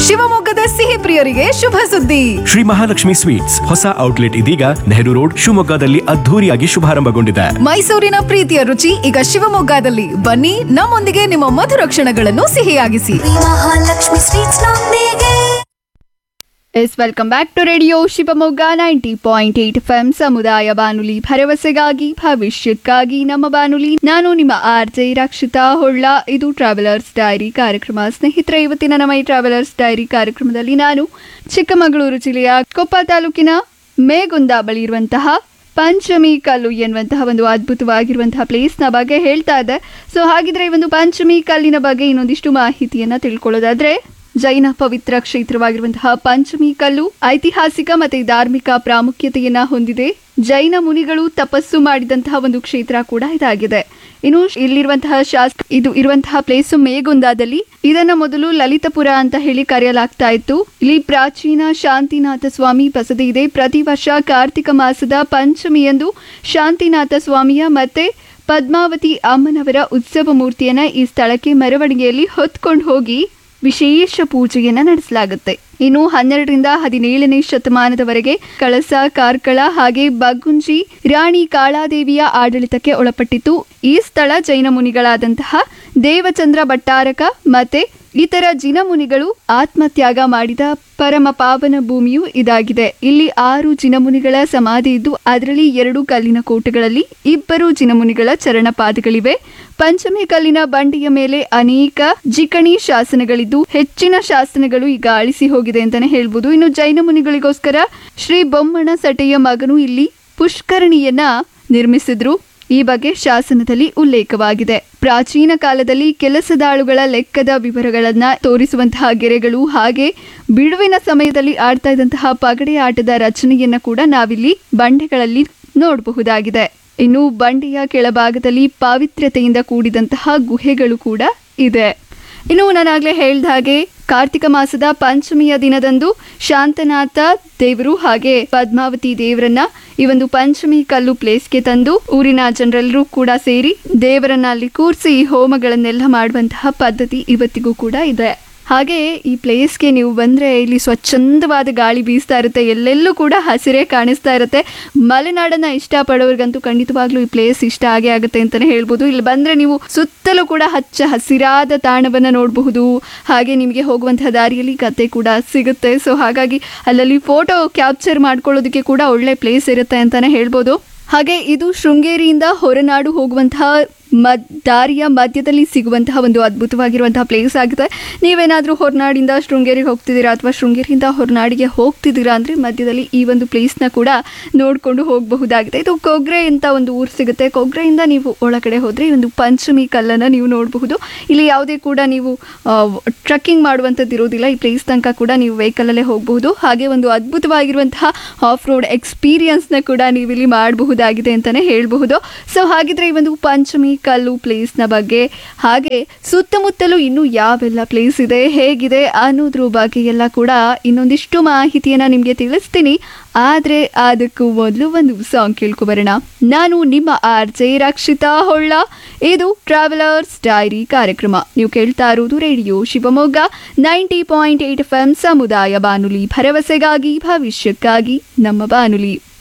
ಶಿವಮೊಗ್ಗದ ಸಿಹಿ ಪ್ರಿಯರಿಗೆ ಶುಭ ಸುದ್ದಿ ಶ್ರೀ ಮಹಾಲಕ್ಷ್ಮಿ ಸ್ವೀಟ್ಸ್ ಹೊಸ ಔಟ್ಲೆಟ್ ಇದೀಗ ನೆಹರು ರೋಡ್ ಶಿವಮೊಗ್ಗದಲ್ಲಿ ಅದ್ಧೂರಿಯಾಗಿ ಶುಭಾರಂಭಗೊಂಡಿದೆ ಮೈಸೂರಿನ ಪ್ರೀತಿಯ ರುಚಿ ಈಗ ಶಿವಮೊಗ್ಗದಲ್ಲಿ ಬನ್ನಿ ನಮ್ಮೊಂದಿಗೆ ನಿಮ್ಮ ಮಧುರ ಕ್ಷಣಗಳನ್ನು ಸಿಹಿಯಾಗಿಸಿ ಮಹಾಲಕ್ಷ್ಮಿ ಸ್ವೀಟ್ಸ್ ನೊಂದಿಗೆ ಎಸ್ welcome back to radio Shivamogga ninety point eight F M ಸಮುದಾಯ ಬಾನುಲಿ ಭರವಸೆಗಾಗಿ ಭವಿಷ್ಯಕ್ಕಾಗಿ ನಮ್ಮ ಬಾನುಲಿ ನಾನು ನಿಮ್ಮ ಆರ್ ಜೆ ರಕ್ಷಿತಾ ಹೊಳ್ಳ ಇದು ಟ್ರಾವೆಲರ್ಸ್ ಡೈರಿ ಕಾರ್ಯಕ್ರಮ ಸ್ನೇಹಿತರೆ ಇವತ್ತಿನ ನಮ್ಮ ಈ ಟ್ರಾವೆಲರ್ಸ್ ಡೈರಿ ಕಾರ್ಯಕ್ರಮದಲ್ಲಿ ನಾನು ಚಿಕ್ಕಮಗಳೂರು ಜಿಲ್ಲೆಯ ಕೊಪ್ಪ ತಾಲೂಕಿನ ಮೇಗುಂದ ಬಳಿ ಇರುವಂತಹ ಪಂಚಮಿ ಕಲ್ಲು ಎನ್ನುವಂತಹ ಒಂದು ಅದ್ಭುತವಾಗಿರುವಂತಹ ಪ್ಲೇಸ್ನ ಬಗ್ಗೆ ಹೇಳ್ತಾ ಇದೆ ಸೊ ಹಾಗಿದ್ರೆ ಈ ಒಂದು ಪಂಚಮಿ ಕಲ್ಲಿನ ಬಗ್ಗೆ ಇನ್ನೊಂದಿಷ್ಟು ಮಾಹಿತಿಯನ್ನ ತಿಳ್ಕೊಳ್ಳೋದಾದ್ರೆ ಜೈನ ಪವಿತ್ರ ಕ್ಷೇತ್ರವಾಗಿರುವಂತಹ ಪಂಚಮಿ ಕಲ್ಲು ಐತಿಹಾಸಿಕ ಮತ್ತೆ ಧಾರ್ಮಿಕ ಪ್ರಾಮುಖ್ಯತೆಯನ್ನ ಹೊಂದಿದೆ ಜೈನ ಮುನಿಗಳು ತಪಸ್ಸು ಮಾಡಿದಂತಹ ಒಂದು ಕ್ಷೇತ್ರ ಕೂಡ ಇದಾಗಿದೆ ಇನ್ನು ಇಲ್ಲಿರುವಂತಹ ಶಾಸ್ತ್ರ ಇದು ಇರುವಂತಹ ಪ್ಲೇಸ್ ಮೇಗುಂದಾದಲ್ಲಿ ಇದನ್ನ ಮೊದಲು ಲಲಿತಪುರ ಅಂತ ಹೇಳಿ ಕರೆಯಲಾಗ್ತಾ ಇತ್ತು ಇಲ್ಲಿ ಪ್ರಾಚೀನ ಶಾಂತಿನಾಥ ಸ್ವಾಮಿ ಬಸದಿ ಇದೆ ಪ್ರತಿ ವರ್ಷ ಕಾರ್ತಿಕ ಮಾಸದ ಪಂಚಮಿಯಂದು ಶಾಂತಿನಾಥ ಸ್ವಾಮಿಯ ಮತ್ತೆ ಪದ್ಮಾವತಿ ಅಮ್ಮನವರ ಉತ್ಸವ ಮೂರ್ತಿಯನ್ನ ಈ ಸ್ಥಳಕ್ಕೆ ಮೆರವಣಿಗೆಯಲ್ಲಿ ಹೊತ್ಕೊಂಡು ಹೋಗಿ ವಿಶೇಷ ಪೂಜೆಯನ್ನ ನಡೆಸಲಾಗುತ್ತೆ ಇನ್ನು ಹನ್ನೆರಡರಿಂದ ಹದಿನೇಳನೇ ಶತಮಾನದವರೆಗೆ ಕಳಸ ಕಾರ್ಕಳ ಹಾಗೆ ಬಗುಂಜಿ ರಾಣಿ ಕಾಳಾದೇವಿಯ ಆಡಳಿತಕ್ಕೆ ಒಳಪಟ್ಟಿತ್ತು ಈ ಸ್ಥಳ ಜೈನ ಮುನಿಗಳಾದಂತಹ ದೇವಚಂದ್ರ ಭಟ್ಟಾರಕ ಮತ್ತೆ ಇತರ ಜಿನ ಮುನಿಗಳು ಆತ್ಮತ್ಯಾಗ ಮಾಡಿದ ಪರಮ ಪಾವನ ಭೂಮಿಯು ಇದಾಗಿದೆ ಇಲ್ಲಿ ಆರು ಜಿನಮುನಿಗಳ ಸಮಾಧಿ ಇದ್ದು ಅದರಲ್ಲಿ ಎರಡು ಕಲ್ಲಿನ ಕೋಟೆಗಳಲ್ಲಿ ಇಬ್ಬರು ಜಿನಮುನಿಗಳ ಚರಣಪಾದಗಳಿವೆ ಪಂಚಮಿ ಕಲ್ಲಿನ ಬಂಡೆಯ ಮೇಲೆ ಅನೇಕ ಜಿಕಣಿ ಶಾಸನಗಳಿದ್ದು ಹೆಚ್ಚಿನ ಶಾಸನಗಳು ಈಗ ಅಳಿಸಿ ಹೋಗಿದೆ ಅಂತಾನೆ ಹೇಳ್ಬೋದು ಇನ್ನು ಜೈನ ಮುನಿಗಳಿಗೋಸ್ಕರ ಶ್ರೀ ಬೊಮ್ಮಣ ಸಟೆಯ ಮಗನು ಇಲ್ಲಿ ಪುಷ್ಕರಣಿಯನ್ನ ನಿರ್ಮಿಸಿದ್ರು ಈ ಬಗ್ಗೆ ಶಾಸನದಲ್ಲಿ ಉಲ್ಲೇಖವಾಗಿದೆ ಪ್ರಾಚೀನ ಕಾಲದಲ್ಲಿ ಕೆಲಸದಾಳುಗಳ ಲೆಕ್ಕದ ವಿವರಗಳನ್ನ ತೋರಿಸುವಂತಹ ಗೆರೆಗಳು ಹಾಗೆ ಬಿಡುವಿನ ಸಮಯದಲ್ಲಿ ಆಡ್ತಾ ಇದ್ದಂತಹ ಪಗಡೆ ಆಟದ ರಚನೆಯನ್ನ ಕೂಡ ನಾವಿಲ್ಲಿ ಬಂಡೆಗಳಲ್ಲಿ ನೋಡಬಹುದಾಗಿದೆ ಇನ್ನು ಬಂಡೆಯ ಕೆಳಭಾಗದಲ್ಲಿ ಪಾವಿತ್ರ್ಯತೆಯಿಂದ ಕೂಡಿದಂತಹ ಗುಹೆಗಳು ಕೂಡ ಇದೆ ಇನ್ನು ನಾನಾಗಲೇ ಹೇಳ್ದ ಹಾಗೆ ಕಾರ್ತಿಕ ಮಾಸದ ಪಂಚಮಿಯ ದಿನದಂದು ಶಾಂತನಾಥ ದೇವರು ಹಾಗೆ ಪದ್ಮಾವತಿ ದೇವರನ್ನ ಈ ಒಂದು ಪಂಚಮಿ ಕಲ್ಲು ಪ್ಲೇಸ್ಗೆ ತಂದು ಊರಿನ ಜನರೆಲ್ಲರೂ ಕೂಡ ಸೇರಿ ದೇವರನ್ನ ಅಲ್ಲಿ ಕೂರಿಸಿ ಹೋಮಗಳನ್ನೆಲ್ಲ ಮಾಡುವಂತಹ ಪದ್ಧತಿ ಇವತ್ತಿಗೂ ಕೂಡ ಇದೆ ಹಾಗೆ ಈ ಪ್ಲೇಸ್ಗೆ ನೀವು ಬಂದರೆ ಇಲ್ಲಿ ಸ್ವಚ್ಛಂದವಾದ ಗಾಳಿ ಬೀಸ್ತಾ ಇರುತ್ತೆ ಎಲ್ಲೆಲ್ಲೂ ಕೂಡ ಹಸಿರೇ ಕಾಣಿಸ್ತಾ ಇರುತ್ತೆ ಮಲೆನಾಡನ್ನ ಇಷ್ಟಪಡೋರ್ಗಂತೂ ಖಂಡಿತವಾಗ್ಲೂ ಈ ಪ್ಲೇಸ್ ಇಷ್ಟ ಆಗೇ ಆಗುತ್ತೆ ಅಂತಲೇ ಹೇಳ್ಬೋದು ಇಲ್ಲಿ ಬಂದರೆ ನೀವು ಸುತ್ತಲೂ ಕೂಡ ಹಚ್ಚ ಹಸಿರಾದ ತಾಣವನ್ನು ನೋಡಬಹುದು ಹಾಗೆ ನಿಮಗೆ ಹೋಗುವಂತಹ ದಾರಿಯಲ್ಲಿ ಕತೆ ಕೂಡ ಸಿಗುತ್ತೆ ಸೊ ಹಾಗಾಗಿ ಅಲ್ಲಲ್ಲಿ ಫೋಟೋ ಕ್ಯಾಪ್ಚರ್ ಮಾಡ್ಕೊಳ್ಳೋದಕ್ಕೆ ಕೂಡ ಒಳ್ಳೆ ಪ್ಲೇಸ್ ಇರುತ್ತೆ ಅಂತಲೇ ಹೇಳ್ಬೋದು ಹಾಗೆ ಇದು ಶೃಂಗೇರಿಯಿಂದ ಹೊರನಾಡು ಹೋಗುವಂತಹ ಮದ್ ದಾರಿಯ ಮಧ್ಯದಲ್ಲಿ ಸಿಗುವಂತಹ ಒಂದು ಅದ್ಭುತವಾಗಿರುವಂತಹ ಪ್ಲೇಸ್ ಆಗಿದೆ ನೀವೇನಾದರೂ ಹೊರನಾಡಿಂದ ಶೃಂಗೇರಿಗೆ ಹೋಗ್ತಿದ್ದೀರಾ ಅಥವಾ ಶೃಂಗೇರಿಯಿಂದ ಹೊರನಾಡಿಗೆ ಹೋಗ್ತಿದ್ದೀರಾ ಅಂದರೆ ಮಧ್ಯದಲ್ಲಿ ಈ ಒಂದು ಪ್ಲೇಸ್ನ ಕೂಡ ನೋಡಿಕೊಂಡು ಹೋಗಬಹುದಾಗಿದೆ ಇದು ಕೊಗ್ರೆ ಅಂತ ಒಂದು ಊರು ಸಿಗುತ್ತೆ ಕೊಗ್ರೆಯಿಂದ ನೀವು ಒಳಗಡೆ ಹೋದರೆ ಈ ಒಂದು ಪಂಚಮಿ ಕಲ್ಲನ್ನು ನೀವು ನೋಡಬಹುದು ಇಲ್ಲಿ ಯಾವುದೇ ಕೂಡ ನೀವು ಟ್ರಕ್ಕಿಂಗ್ ಮಾಡುವಂಥದ್ದು ಇರೋದಿಲ್ಲ ಈ ಪ್ಲೇಸ್ ತನಕ ಕೂಡ ನೀವು ವೆಹಿಕಲಲ್ಲೇ ಹೋಗಬಹುದು ಹಾಗೆ ಒಂದು ಅದ್ಭುತವಾಗಿರುವಂತಹ ಆಫ್ ರೋಡ್ ಎಕ್ಸ್ಪೀರಿಯನ್ಸ್ನ ಕೂಡ ನೀವು ಇಲ್ಲಿ ಮಾಡಬಹುದಾಗಿದೆ ಅಂತಲೇ ಹೇಳಬಹುದು ಸೊ ಹಾಗಿದ್ರೆ ಈ ಒಂದು ಪಂಚಮಿ ಕಲ್ಲು ಪ್ಲೇಸ್ನ ಬಗ್ಗೆ ಹಾಗೆ ಸುತ್ತಮುತ್ತಲೂ ಇನ್ನೂ ಯಾವೆಲ್ಲ ಪ್ಲೇಸ್ ಇದೆ ಹೇಗಿದೆ ಅನ್ನೋದ್ರ ಬಗ್ಗೆ ಎಲ್ಲ ಕೂಡ ಇನ್ನೊಂದಿಷ್ಟು ಮಾಹಿತಿಯನ್ನು ನಿಮಗೆ ತಿಳಿಸ್ತೀನಿ ಆದರೆ ಅದಕ್ಕೂ ಮೊದಲು ಒಂದು ಸಾಂಗ್ ಕೇಳ್ಕೊಬರೋಣ ನಾನು ನಿಮ್ಮ ಆರ್ ಜೆ ರಕ್ಷಿತಾ ಹೊಳ್ಳ ಇದು ಟ್ರಾವೆಲರ್ಸ್ ಡೈರಿ ಕಾರ್ಯಕ್ರಮ ನೀವು ಕೇಳ್ತಾ ಇರೋದು radio Shivamogga ninety point eight F M ಸಮುದಾಯ ಬಾನುಲಿ ಭರವಸೆಗಾಗಿ ಭವಿಷ್ಯಕ್ಕಾಗಿ ನಮ್ಮ ಬಾನುಲಿ